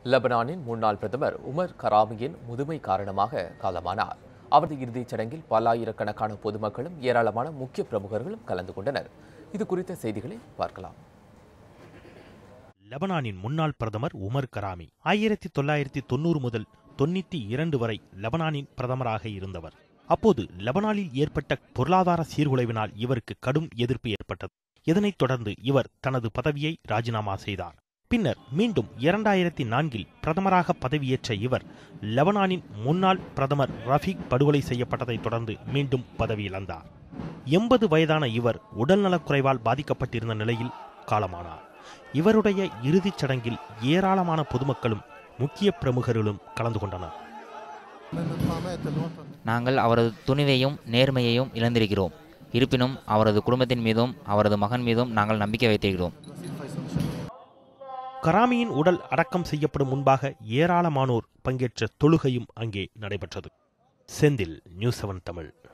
லெபனானின் முன்னாள் பிரதமர் உமர் கராமியின் முதுமை காரணமாக காலமானார் அவரது இறுதிச் சடங்கில் பல்லாயிரக்கணக்கான பொதுமக்களும் ஏராளமான முக்கிய பிரமுகர்களும் கலந்து கொண்டனர் இது குறித்த செய்திகளை பார்க்கலாம் லெபனானின் முன்னாள் பிரதமர் உமர் கராமி ஆயிரத்தி தொள்ளாயிரத்தி தொண்ணூறு முதல் தொண்ணூத்தி இரண்டு வரை லெபனானின் பிரதமராக இருந்தவர் அப்போது லெபனானில் ஏற்பட்ட பொருளாதார சீர்குலைவினால் இவருக்கு கடும் எதிர்ப்பு ஏற்பட்டது இதனைத் தொடர்ந்து இவர் தனது பதவியை ராஜினாமா செய்தார் பின்னர் மீண்டும் இரண்டாயிரத்தி நான்கில் பிரதமராக பதவியேற்ற இவர் லெபனானின் முன்னாள் பிரதமர் ரஃபீக் படுகொலை செய்யப்பட்டதைத் தொடர்ந்து மீண்டும் பதவி இழந்தார் எண்பது வயதான இவர் உடல்நலக்குறைவால் பாதிக்கப்பட்டிருந்த நிலையில் காலமானார் இவருடைய இறுதிச் சடங்கில் ஏராளமான பொதுமக்களும் முக்கிய பிரமுகர்களும் கலந்து கொண்டனர் நாங்கள் அவரது துணிவையும் நேர்மையையும் இழந்திருக்கிறோம் இருப்பினும் அவரது குடும்பத்தின் மீதும் அவரது மகன் மீதும் நாங்கள் நம்பிக்கை வைத்திருக்கிறோம் கராமியின் உடல் அடக்கம் செய்யப்படும் முன்பாக ஏராளமானோர் பங்கேற்ற தொழுகையும் அங்கே நடைபெற்றது செந்தில் நியூஸ் செவன் தமிழ்